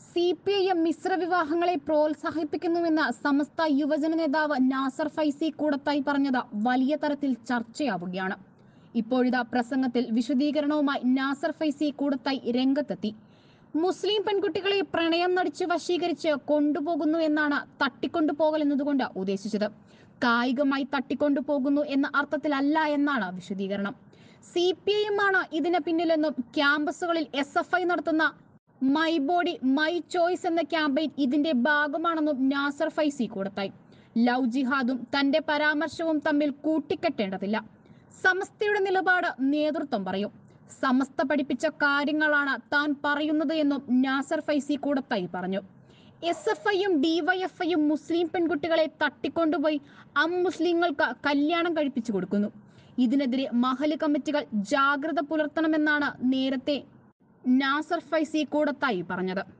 C P I M മിശ്ര വിവാഹങ്ങളെ പ്രോത്സാഹിപ്പിക്കുന്നുവെന്ന് സമസ്ത യുവജന നേതാവ് നാസർ ഫൈസി കൂടത്തായി പറഞ്ഞത് വലിയ തരത്തിൽ ചർച്ചയാവുകയാണ് ഇപ്പോഴിതാ പ്രസംഗത്തിൽ വിശദീകരണവുമായി നാസർ ഫൈസി കൂടത്തായി രംഗത്തെത്തി മുസ്ലിം പെൺകുട്ടികളെ പ്രണയം നടിച്ച് വശീകരിച്ച് കൊണ്ടുപോകുന്നു എന്നാണ് തട്ടിക്കൊണ്ടുപോകൽ എന്നതുകൊണ്ട് ഉദ്ദേശിച്ചത് കായികമായി തട്ടിക്കൊണ്ടുപോകുന്നു എന്ന അർത്ഥത്തിലല്ല എന്നാണ് വിശദീകരണം സി പി ഐ എം ആണ് ഇതിന് പിന്നിലെന്നും ക്യാമ്പസുകളിൽ എസ് എഫ് ഐ നടത്തുന്ന മൈ ബോഡി മൈ ചോയ്സ് എന്ന ക്യാമ്പയിൻ ഇതിന്റെ ഭാഗമാണെന്നും നാസർ ഫൈസി കൂടത്തായി ലവ് ജിഹാദും തന്റെ പരാമർശവും തമ്മിൽ കൂട്ടിക്കെട്ടേണ്ടതില്ല സമസ്തയുടെ നിലപാട് നേതൃത്വം പറയും സമസ്ത പഠിപ്പിച്ച കാര്യങ്ങളാണ് താൻ പറയുന്നത് എന്നും നാസർ ഫൈസി കൂടത്തായി പറഞ്ഞു എസ് എഫ് ഐയും ഡിവൈഎഫ്ഐയും മുസ്ലിം പെൺകുട്ടികളെ തട്ടിക്കൊണ്ടുപോയി അമുസ്ലിങ്ങൾക്ക് കല്യാണം കഴിപ്പിച്ചു കൊടുക്കുന്നു ഇതിനെതിരെ മഹല് കമ്മിറ്റികൾ ജാഗ്രത പുലർത്തണമെന്നാണ് നേരത്തെ നാസർ ഫൈസി കൂടത്തായി പറഞ്ഞത്